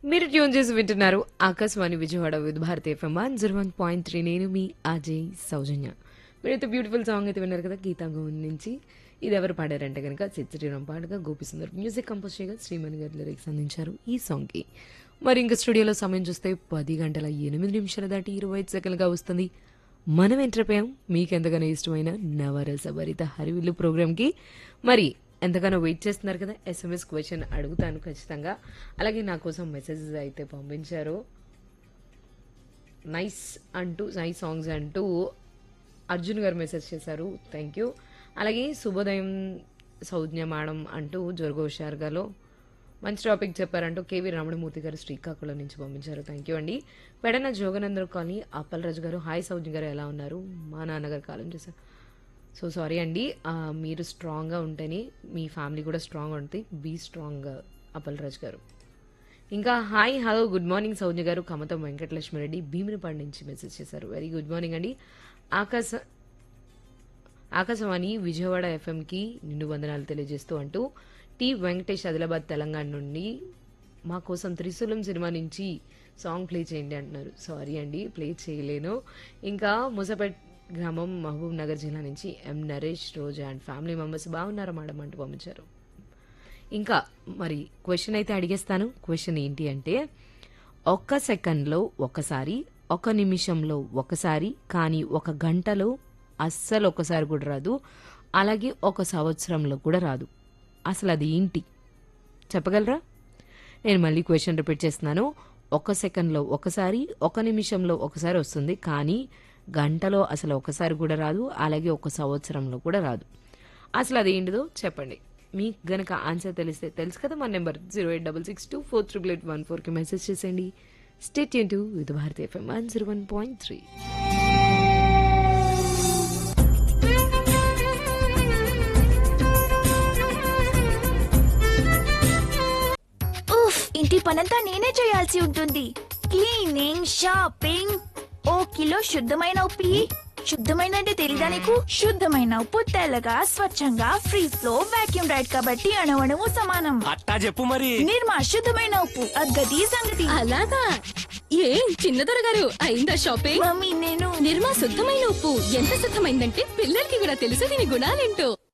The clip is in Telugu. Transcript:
మీరు ట్యూన్ చేసి వింటున్నారు Akashvani Vijayawada with Bharati FM one zero one point three నేను మీ అజయ్ సౌజన్య మీరైతే బ్యూటిఫుల్ సాంగ్ అయితే విన్నారు కదా గీతా గోవింద్ నుంచి ఇది ఎవరు పాడారంటే కనుక చిత్రీరం పాటగా గోపిసుందర్ మ్యూజిక్ కంపోజ్ చేయగా శ్రీమణి గారి లిరిక్స్ అందించారు ఈ సాంగ్కి మరి ఇంకా స్టూడియోలో సమయం చూస్తే పది గంటల ఎనిమిది నిమిషాల దాటి ఇరవై ఐదు సెకండ్గా వస్తుంది మనం ఎంటర్పోయాం మీకు ఎంతగానో ఇష్టమైన నవరస భరిత హరివిల్లు ప్రోగ్రామ్కి మరి ఎంతగానో వెయిట్ చేస్తున్నారు కదా ఎస్ఎంఎస్ క్వశ్చన్ అడుగుతాను ఖచ్చితంగా అలాగే నా కోసం మెసేజెస్ అయితే పంపించారు నైస్ అంటూ నైస్ సాంగ్స్ అంటూ అర్జున్ గారు మెసేజ్ చేశారు థ్యాంక్ యూ అలాగే శుభోదయం సౌజ్ఞ మేడం అంటూ జోర్గో హుషారుగాలో మంచి టాపిక్ చెప్పారంటూ కేవీ రమణమూర్తి గారు శ్రీకాకుళం నుంచి పంపించారు థ్యాంక్ యూ అండి పెడన జోగనందర్ కాలనీ అప్పలరాజు గారు హాయ్ సౌజ్ఞ గారు ఎలా ఉన్నారు మా నాన్నగారు కాలం చేశారు సో సారీ అండి ఆ, మీరు స్ట్రాంగ్గా ఉంటేనే మీ ఫ్యామిలీ కూడా స్ట్రాంగ్ ఉంటుంది బీ స్ట్రాంగ్ అప్పలరాజు గారు ఇంకా hi hello good morning Saugnya గారు కమతం వెంకటలక్ష్మి రెడ్డి భీమినిపాడు నుంచి మెసేజ్ చేశారు వెరీ గుడ్ మార్నింగ్ అండి ఆకాశ ఆకాశవాణి విజయవాడ ఎఫ్ఎంకి నిండు వందనాలు తెలియజేస్తూ అంటూ టి వెంకటేష్ ఆదిలాబాద్ తెలంగాణ నుండి మా కోసం త్రిశూలం సినిమా నుంచి సాంగ్ ప్లే చేయండి అంటున్నారు సారీ అండి ప్లే చేయలేను ఇంకా ముసపేట్ గ్రామం మహబూబ్ నగర్ జిల్లా నుంచి M Naresh Roja and family members బాగున్నారా మేడం అంటూ పంపించారు ఇంకా మరి క్వశ్చన్ అయితే అడిగేస్తాను క్వశ్చన్ ఏంటి అంటే ఒక్క సెకండ్లో ఒకసారి ఒక నిమిషంలో ఒకసారి కానీ ఒక గంటలో అస్సలు ఒకసారి కూడా రాదు అలాగే ఒక సంవత్సరంలో కూడా రాదు అసలు అది ఏంటి చెప్పగలరా నేను మళ్ళీ క్వశ్చన్ రిపీట్ చేస్తున్నాను ఒక సెకండ్లో ఒకసారి ఒక నిమిషంలో ఒకసారి వస్తుంది కానీ గంటలో అసలు ఒకసారి కూడా రాదు అలాగే ఒక సంవత్సరంలో కూడా రాదు అసలు అది ఏంటిదో చెప్పండి మీకు గనక ఆన్సర్ తెలిస్తే తెలుసు కదా మన number zero eight double six two four triple eight one ఫోర్కి మెసేజ్ చేసేయండి స్టేట్ టు with Bharati FM one zero one point three ఉఫ్ ఇంటి పనంతా నేనే చేయాల్సి ఉంటుంది క్లీనింగ్ షాపింగ్ ఓ కిలో శుద్ధమైన ఉప్పు ఇయ్యి. శుద్ధమైన అంటే తెలీదా నీకు శుద్ధమైన ఉప్పు తెల్లగా స్వచ్ఛంగా ఫ్రీ ఫ్లో వాక్యూమ్ రైడ్ కాబట్టి అణవణము సమానం అట్టా చెప్పు మరి నిర్మా శుద్ధమైన ఉప్పు అగ్గది సంగతి అలాగా ఏం చిన్నదొర గారు అయిందా షాపింగ్ మమ్మీ నేను నిర్మా శుద్ధమైన ఉప్పు ఎంత శుద్ధమైందంటే పిల్లలకి కూడా తెలుసు దీని గుణాలేంటో